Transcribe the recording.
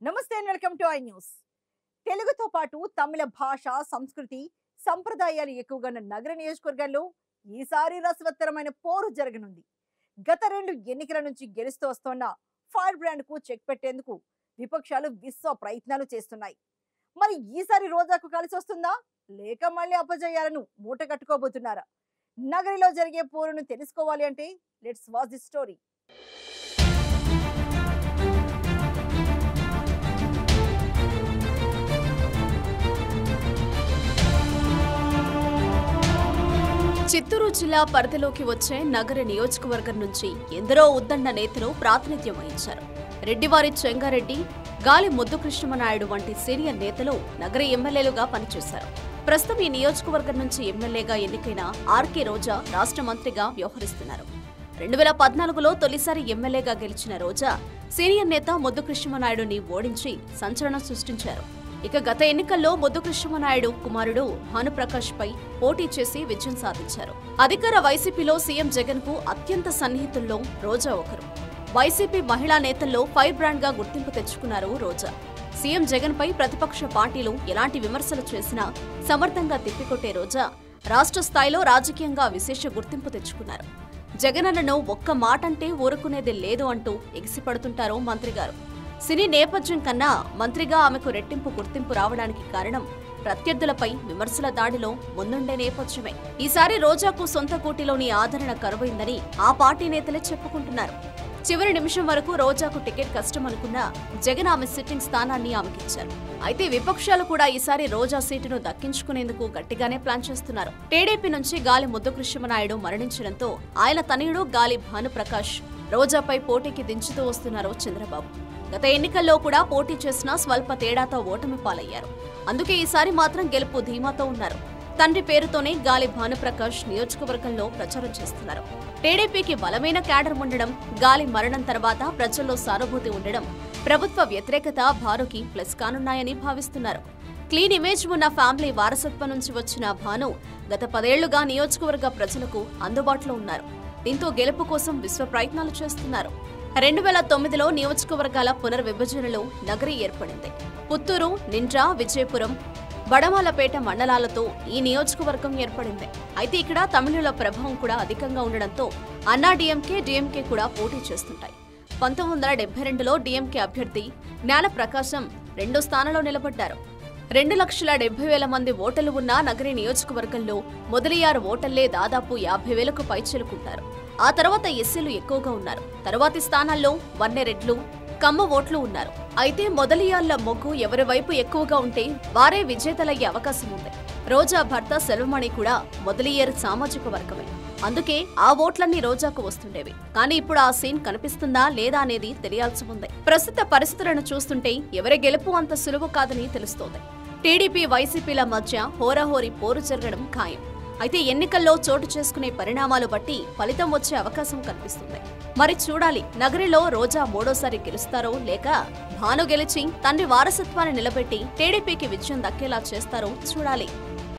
నమస్తే and welcome to I News తెలుగుతో పాటు తమిళ భాష సంస్కృతి సంప్రదాయాలు ఎక్కువగా ఉన్న నగర నియోజకవర్గాల్లో ఈసారి రసవత్తరమైన పోరు జరగనుంది గత రెండు ఎన్నికల నుంచి గెలుస్తూ వస్తోన్న ఫైర్ బ్రాండ్ కు చెక్ పెట్టేందుకు విపక్షాలు విశ్వ ప్రయత్నాలు చేస్తున్నాయి మరి ఈసారి రోజాకు కలిసి వస్తుందా లేక మళ్ళీ అపజయాలను మూట కట్టుకోబోతున్నారా నగరిలో జరిగే పోరును తెలుసుకోవాలి అంటే let's watch the story Chittoor జిల్లా పరిధిలోకి వచ్చే నగర నియోజకవర్గం నుంచి ఎందరో ఉద్దండ నేతలు ప్రాతినిధ్యం వహించారు రెడ్డివారి చెంగారెడ్డి గాలి ముద్దు కృష్ణమనాయుడు వంటి సీనియర్ నేతలు నగర ఎమ్మెల్యేలుగా పనిచేశారు ప్రస్తుతం ఈ నియోజకవర్గం నుంచి ఎమ్మెల్యేగా ఎన్నికైన ఆర్కే రోజా రాష్ట్ర మంత్రిగా వ్యవహరిస్తున్నారు రెండు వేల పద్నాలుగులో తొలిసారి ఎమ్మెల్యేగా గెలిచిన రోజా సీనియర్ నేత ముద్దు కృష్ణమనాయుడుని ఓడించి సంచలనం సృష్టించారు ఇక గత ఎన్నికల్లో ముద్దు కృష్ణమనాయుడు కుమారుడు భానుప్రకాష్ పై పోటీ చేసి విజయం సాధించారు అధికార వైసీపీలో సీఎం జగన్ కు అత్యంత సన్నిహితుల్లో రోజా ఒకరు వైసీపీ మహిళా నేతల్లో ఫైర్ బ్రాండ్ గా గుర్తింపు తెచ్చుకున్నారు రోజా సీఎం జగన్ పై ప్రతిపక్ష పార్టీలు ఎలాంటి విమర్శలు చేసినా సమర్థంగా తిప్పికొట్టే రోజా రాష్ట్ర స్థాయిలో రాజకీయంగా విశేష గుర్తింపు తెచ్చుకున్నారు జగనన్నను ఒక్క మాటంటే ఊరుకునేది లేదు అంటూ ఎగిసిపడుతుంటారు మంత్రి గారు సినీ నేపథ్యం కన్నా మంత్రిగా ఆమెకు రెట్టింపు గుర్తింపు రావడానికి కారణం ప్రత్యర్థులపై విమర్శల దాడిలో ముందుండే నేపథ్యమే ఈసారి రోజాకు సొంత కోటిలోని ఆదరణ కరువైందని ఆ పార్టీ నేతలే చెప్పుకుంటున్నారు చివరి నిమిషం వరకు రోజాకు టికెట్ కష్టం అనుకున్నా జగన్ ఆమె సిట్టింగ్ స్థానాన్ని ఆమెకిచ్చారు అయితే విపక్షాలు కూడా ఈసారి రోజా సీటును దక్కించుకునేందుకు గట్టిగానే ప్లాన్ చేస్తున్నారు టీడీపీ నుంచి గాలి ముద్దుకృష్ణమనాయుడు మరణించడంతో ఆయన తనయుడు గాలి భానుప్రకాష్ రోజాపై పోటీకి దించుతూ వస్తున్నారు చంద్రబాబు గత ఎన్నికల్లో కూడా పోటీ చేసినా స్వల్ప తేడాతో ఓటమి పాలయ్యారు అందుకే ఈసారి మాత్రం గెలుపు ధీమాతో ఉన్నారు తండ్రి పేరుతోనే గాలి భానుప్రకాష్ నియోజకవర్గంలో ప్రచారం చేస్తున్నారు టీడీపీకి బలమైన క్యాడర్ ఉండడం గాలి మరణం తర్వాత ప్రజల్లో సానుభూతి ఉండడం ప్రభుత్వ వ్యతిరేకత భానుకి ప్లస్ కానున్నాయని భావిస్తున్నారు క్లీన్ ఇమేజ్ ఉన్న ఫ్యామిలీ వారసత్వం నుంచి వచ్చిన భాను గత పదేళ్లుగా నియోజకవర్గ ప్రజలకు అందుబాటులో ఉన్నారు దీంతో గెలుపు కోసం విశ్వ ప్రయత్నాలు చేస్తున్నారు రెండు వేల తొమ్మిదిలో నియోజకవర్గాల పునర్విభజనలో నగరి ఏర్పడింది పుత్తూరు నిండ్రా విజయపురం బడమాలపేట మండలాలతో ఈ నియోజకవర్గం ఏర్పడింది అయితే ఇక్కడ తమిళుల ప్రభావం కూడా అధికంగా ఉండడంతో అన్నా డిఎంకే డిఎంకే కూడా పోటీ చేస్తుంటాయి పంతొమ్మిది వందల డెబ్బై రెండులో డిఎంకే అభ్యర్థి జ్ఞాన ప్రకాశం రెండో స్థానంలో నిలబడ్డారు రెండు లక్షల డెబ్బై వేల మంది ఓటర్లు ఉన్న నగరి నియోజకవర్గంలో మొదలయ్యారు ఓటర్లే దాదాపు యాభై వేలకు పైచేలుకుంటారు ఆ తర్వాత ఎస్సీలు ఎక్కువగా ఉన్నారు తర్వాతి స్థానాల్లో వన్నెరెడ్లు కమ్మ ఓట్లు ఉన్నారు అయితే మొదలియాళ్ల మొగ్గు ఎవరి వైపు ఎక్కువగా ఉంటే వారే విజేతలయ్యే అవకాశం ఉంది రోజా భర్త సెల్వమణి కూడా మొదలియేరు సామాజిక వర్గమే అందుకే ఆ ఓట్లన్నీ రోజాకు వస్తుండేవి కానీ ఇప్పుడు ఆ సీన్ కనిపిస్తుందా లేదా అనేది తెలియాల్సి ఉంది ప్రస్తుత పరిస్థితులను చూస్తుంటే ఎవరి గెలుపు అంత సులువు కాదని తెలుస్తోంది టీడీపీ వైసీపీల మధ్య హోరాహోరీ పోరు జరగడం ఖాయం అయితే ఎన్నికల్లో చోటు చేసుకునే పరిణామాలు బట్టి ఫలితం వచ్చే అవకాశం కనిపిస్తుంది మరి చూడాలి నగరిలో రోజా మూడోసారి గెలుస్తారో లేక భాను గెలిచి తండ్రి వారసత్వాన్ని నిలబెట్టి టీడీపీకి విజయం దక్కేలా చేస్తారో చూడాలి